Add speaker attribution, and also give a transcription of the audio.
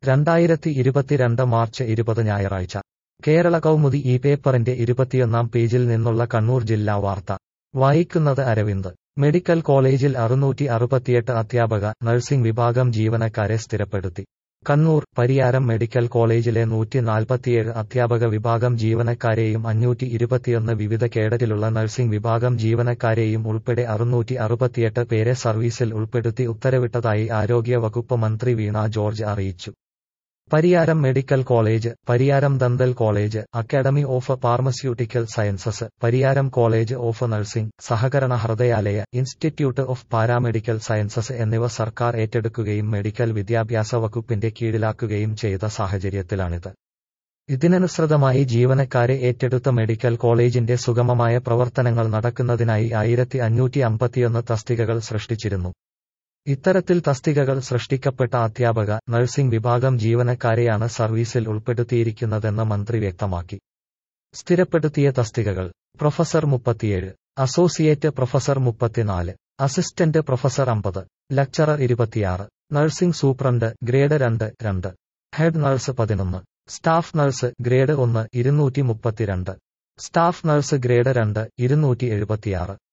Speaker 1: രണ്ടായിരത്തി ഇരുപത്തിരണ്ട് മാർച്ച് ഇരുപത് ഞായറാഴ്ച കേരള കൗമുദി ഈ പേപ്പറിന്റെ ഇരുപത്തിയൊന്നാം പേജിൽ നിന്നുള്ള കണ്ണൂർ ജില്ലാ വാർത്ത വായിക്കുന്നത് അരവിന്ദ് മെഡിക്കൽ കോളേജിൽ അറുന്നൂറ്റി അറുപത്തിയെട്ട് അധ്യാപക നഴ്സിംഗ് വിഭാഗം ജീവനക്കാരെ സ്ഥിരപ്പെടുത്തി കണ്ണൂർ പരിയാരം മെഡിക്കൽ കോളേജിലെ നൂറ്റി നാൽപ്പത്തിയേഴ് അധ്യാപക വിഭാഗം ജീവനക്കാരെയും അഞ്ഞൂറ്റി ഇരുപത്തിയൊന്ന് വിവിധ കേഡറ്റിലുള്ള നഴ്സിംഗ് വിഭാഗം ജീവനക്കാരെയും ഉൾപ്പെടെ അറുന്നൂറ്റി അറുപത്തിയെട്ട് പേരെ സർവീസിൽ ഉൾപ്പെടുത്തി ഉത്തരവിട്ടതായി ആരോഗ്യ വകുപ്പ് മന്ത്രി വീണ ജോർജ് അറിയിച്ചു Pariyaram medical college Pariyaram dental college academy of pharmaceutical sciences Pariyaram college of nursing Sahakarana Hrudayalaya institute of paramedical sciences എന്നിവ സർക്കാർ ഏറ്റെടുക്കുകയും മെഡിക്കൽ വിദ്യാഭ്യാസ വകുപ്പിന്റെ കീഴിലാക്കുകയും ചെയ്ത സാഹചര്യത്തിലാണിത് ഇതിനനുസൃതമായി ജീവനക്കാരെ ഏറ്റെടുത്ത മെഡിക്കൽ കോളേജിന്റെ സുഗമമായ പ്രവർത്തനങ്ങൾ നടക്കുന്നതിനായി ആയിരത്തി അഞ്ഞൂറ്റി അമ്പത്തിയൊന്ന് തസ്തികകൾ സൃഷ്ടിച്ചിരുന്നു ഇത്തരത്തിൽ തസ്തികകൾ സൃഷ്ടിക്കപ്പെട്ട അധ്യാപക നഴ്സിംഗ് വിഭാഗം ജീവനക്കാരെയാണ് സർവീസിൽ ഉൾപ്പെടുത്തിയിരിക്കുന്നതെന്ന് മന്ത്രി വ്യക്തമാക്കി സ്ഥിരപ്പെടുത്തിയ തസ്തികകൾ പ്രൊഫസർ മുപ്പത്തിയേഴ് അസോസിയേറ്റ് പ്രൊഫസർ മുപ്പത്തിനാല് അസിസ്റ്റന്റ് പ്രൊഫസർ അമ്പത് ലക്ചറർ ഇരുപത്തിയാറ് നഴ്സിംഗ് സൂപ്രണ്ട് ഗ്രേഡ് രണ്ട് രണ്ട് ഹെഡ് നഴ്സ് പതിനൊന്ന് സ്റ്റാഫ് നഴ്സ് ഗ്രേഡ് ഒന്ന് ഇരുന്നൂറ്റി മുപ്പത്തിരണ്ട് സ്റ്റാഫ് നഴ്സ് ഗ്രേഡ് രണ്ട് ഇരുന്നൂറ്റി എഴുപത്തിയാറ്